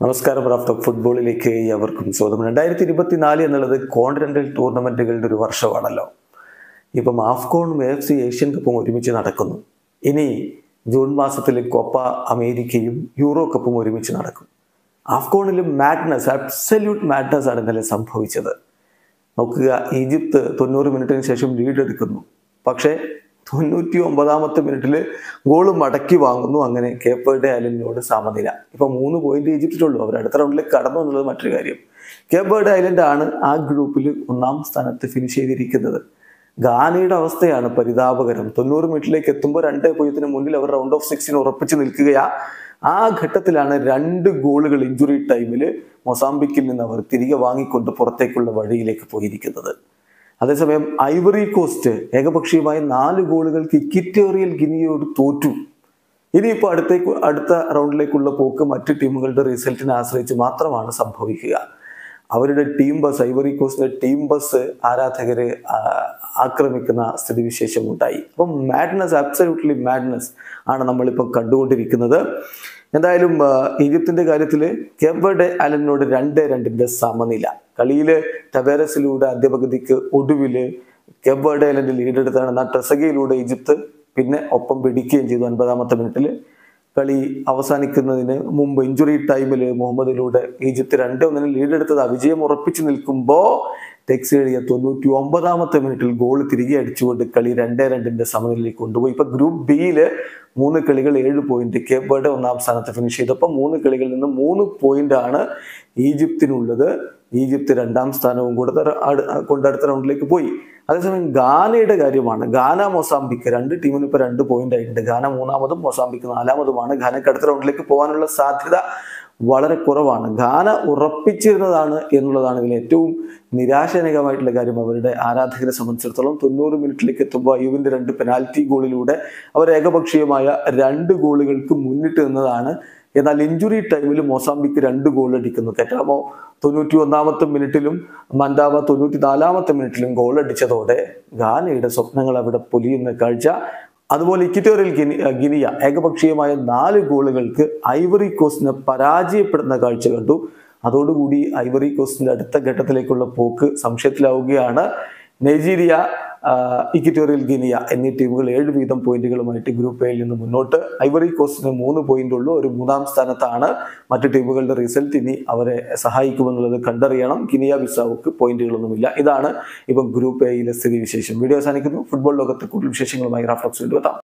നമസ്കാരം raft of ഫുട്ബോളിലേക്ക് അവർക്കും സ്വാഗതം രണ്ടായിരത്തി ഇരുപത്തിനാല് എന്നുള്ളത് കോണ്ടിനെന്റൽ ടൂർണമെന്റുകളുടെ ഒരു വർഷമാണല്ലോ ഇപ്പം ആഫ്കോണും എഫ് സി ഏഷ്യൻ കപ്പും ഒരുമിച്ച് നടക്കുന്നു ഇനി ജൂൺ മാസത്തിൽ കോപ്പ അമേരിക്കയും യൂറോ കപ്പും ഒരുമിച്ച് നടക്കും ആഫ്കോണിലും മാഡ്നസ് അബ്സല്യൂട്ട് മാഡ്നസ് ആണ് ഇന്നലെ സംഭവിച്ചത് നോക്കുക ഈജിപ്ത് തൊണ്ണൂറ് മിനിറ്റിന് ശേഷം ലീഡ് എടുക്കുന്നു പക്ഷേ തൊണ്ണൂറ്റി ഒമ്പതാമത്തെ മിനിറ്റിൽ ഗോൾ മടക്കി വാങ്ങുന്നു അങ്ങനെ കേപ്പേർഡ് ഐലൻഡിനോട് സമനില ഇപ്പൊ മൂന്ന് പോയിന്റ് ഈജിപ്തിലുള്ളൂ അവർ അടുത്ത റൗണ്ടിലേക്ക് കടന്നു എന്നുള്ളത് മറ്റൊരു കാര്യം കേപ്പേർഡ് ഐലൻഡ് ആണ് ആ ഗ്രൂപ്പിൽ ഒന്നാം സ്ഥാനത്ത് ഫിനിഷ് ചെയ്തിരിക്കുന്നത് ഗാനയുടെ അവസ്ഥയാണ് പരിതാപകരം തൊണ്ണൂറ് മിനിറ്റിലേക്ക് എത്തുമ്പോൾ രണ്ട് പൂജ്യത്തിന് മുന്നിൽ അവർ റൗണ്ട് ഓഫ് സിക്സിന് ഉറപ്പിച്ച് നിൽക്കുകയാ ആ ഘട്ടത്തിലാണ് രണ്ട് ഗോളുകൾ ഇഞ്ചുറി ടൈമിൽ മൊസാംബിക്കിൽ നിന്ന് അവർ തിരികെ വാങ്ങിക്കൊണ്ട് പുറത്തേക്കുള്ള വഴിയിലേക്ക് പോയിരിക്കുന്നത് അതേസമയം ഐവറി കോസ്റ്റ് ഏകപക്ഷീയമായ നാല് ഗോളുകൾക്ക് ഇക്വിറ്റോറിയൽ ഗിനിയോട് തോറ്റു ഇനിയിപ്പോൾ അടുത്തേക്ക് അടുത്ത റൗണ്ടിലേക്കുള്ള പോക്ക് മറ്റ് ടീമുകളുടെ റിസൾട്ടിനെ ആശ്രയിച്ച് മാത്രമാണ് സംഭവിക്കുക അവരുടെ ടീം ബസ് ഐവറി കോസ്റ്റിന്റെ ടീം ബസ് ആരാധകരെ ആ, ആക്രമിക്കുന്ന സ്ഥിതിവിശേഷം ഉണ്ടായി അപ്പം മാഡ്നസ് അബ്സല്യൂട്ട്ലി മാഡ്നസ് ആണ് നമ്മളിപ്പം കണ്ടുകൊണ്ടിരിക്കുന്നത് എന്തായാലും ആ, ഈജിപ്തിന്റെ കാര്യത്തിൽ കേബർഡ് അലനോട് രണ്ട് രണ്ടിന്റെ സമനില കളിയിൽ ടവേരസിലൂടെ അന്ത്യപകുതിക്ക് ഒടുവില് കേബർഡ് ഐലൻഡ് ലീഡ് എടുത്താണ് എന്നാൽ ട്രെസഗയിലൂടെ ഈജിപ്ത് പിന്നെ ഒപ്പം പിടിക്കുകയും ചെയ്തു അൻപതാമത്തെ മിനിറ്റിൽ കളി അവസാനിക്കുന്നതിന് മുമ്പ് ഇഞ്ചുറി ടൈമിൽ മുഹമ്മദിലൂടെ ഈജിപ്ത് രണ്ട് ഒന്നിന് ലീഡ് എടുത്തത് വിജയം ഉറപ്പിച്ചു നിൽക്കുമ്പോൾ ടെക്സ് എഴുതിയ തൊണ്ണൂറ്റി ഒമ്പതാമത്തെ മിനിറ്റിൽ ഗോൾ തിരികെ അടിച്ചുകൊണ്ട് കളി രണ്ടേ രണ്ടിന്റെ സമനിലയിലേക്ക് കൊണ്ടുപോയി ഇപ്പൊ ഗ്രൂപ്പ് ബിയിൽ മൂന്ന് കളികൾ ഏഴ് പോയിന്റ് കേബേർഡ് ഒന്നാം സ്ഥാനത്ത് ഫിനിഷ് ചെയ്തപ്പോൾ മൂന്ന് കളികളിൽ നിന്ന് മൂന്ന് പോയിന്റ് ആണ് ഈജിപ്തിനുള്ളത് ഈജിപ്ത് രണ്ടാം സ്ഥാനവും കൂടെ തര- അട്- കൊണ്ട് അടുത്ത റൗണ്ടിലേക്ക് പോയി അതേസമയം ഗാനയുടെ കാര്യമാണ് ഗാന മൊസാംബിക്ക് രണ്ട് ടീമിന് ഇപ്പോൾ രണ്ട് പോയിന്റ് ആയിട്ടുണ്ട് ഗാന മൂന്നാമതും മൊസാംബിക്ക് നാലാമതുമാണ് ഗാനയ്ക്ക് അടുത്ത റൗണ്ടിലേക്ക് പോകാനുള്ള സാധ്യത വളരെ കുറവാണ് ഗാന ഉറപ്പിച്ചിരുന്നതാണ് എന്നുള്ളതാണ് ഇതിൽ ഏറ്റവും നിരാശാജനകമായിട്ടുള്ള കാര്യം അവരുടെ ആരാധകരെ സംബന്ധിച്ചിടത്തോളം തൊണ്ണൂറ് മിനിറ്റിലേക്ക് എത്തുമ്പോൾ അയ്യൂബിന്റെ രണ്ട് പെനാൽറ്റി ഗോളിലൂടെ അവർ ഏകപക്ഷീയമായ രണ്ട് ഗോളുകൾക്ക് മുന്നിട്ട് നിന്നതാണ് എന്നാൽ ഇഞ്ചുറി ടൈമിൽ മൊസാംബിക്ക് രണ്ട് ഗോൾ അടിക്കുന്നു കെറ്റാമോ തൊണ്ണൂറ്റി ഒന്നാമത്തെ മിനിറ്റിലും മൻഡാവ തൊണ്ണൂറ്റി നാലാമത്തെ മിനിറ്റിലും ഗോൾ അടിച്ചതോടെ ഗാനയുടെ സ്വപ്നങ്ങൾ അവിടെ പൊലിയുന്ന കാഴ്ച അതുപോലെ ഇക്വിറ്റോറിയൽ ഗിനി ഗിനിയ ഏകപക്ഷീയമായ നാല് ഗോളുകൾക്ക് ഐവറി കോസ്റ്റിനെ പരാജയപ്പെടുന്ന കാഴ്ച കണ്ടു അതോടുകൂടി ഐവറി കോസ്റ്റിന്റെ അടുത്ത ഘട്ടത്തിലേക്കുള്ള പോക്ക് സംശയത്തിലാവുകയാണ് നൈജീരിയ ആ, ഇക്വിറ്റോറിയൽ ഗിനിയ എന്നീ ടീമുകൾ ഏഴ് വീതം പോയിന്റുകളുമായിട്ട് ഗ്രൂപ്പ് എയിൽ നിന്ന് മുന്നോട്ട് ഐവറി കോസ്റ്റിന് മൂന്ന് പോയിന്റ് ഉള്ളൂ ഒരു മൂന്നാം സ്ഥാനത്താണ് മറ്റു ടീമുകളുടെ റിസൾട്ട് ഇനി അവരെ സഹായിക്കുമെന്നുള്ളത് കണ്ടറിയണം ഗിനിയ ബിസാവുക്ക് പോയിന്റുകളൊന്നുമില്ല ഇതാണ് ഇപ്പം ഗ്രൂപ്പ് എയിലെ സ്ഥിതി വിശേഷം വീഡിയോ അവസാനിക്കുന്നു ഫുട്ബോൾ ലോകത്തെ കൂടുതൽ വിശേഷങ്ങളുമായി റാഫ്റ്റോക്സ് വീണ്ടും എത്താം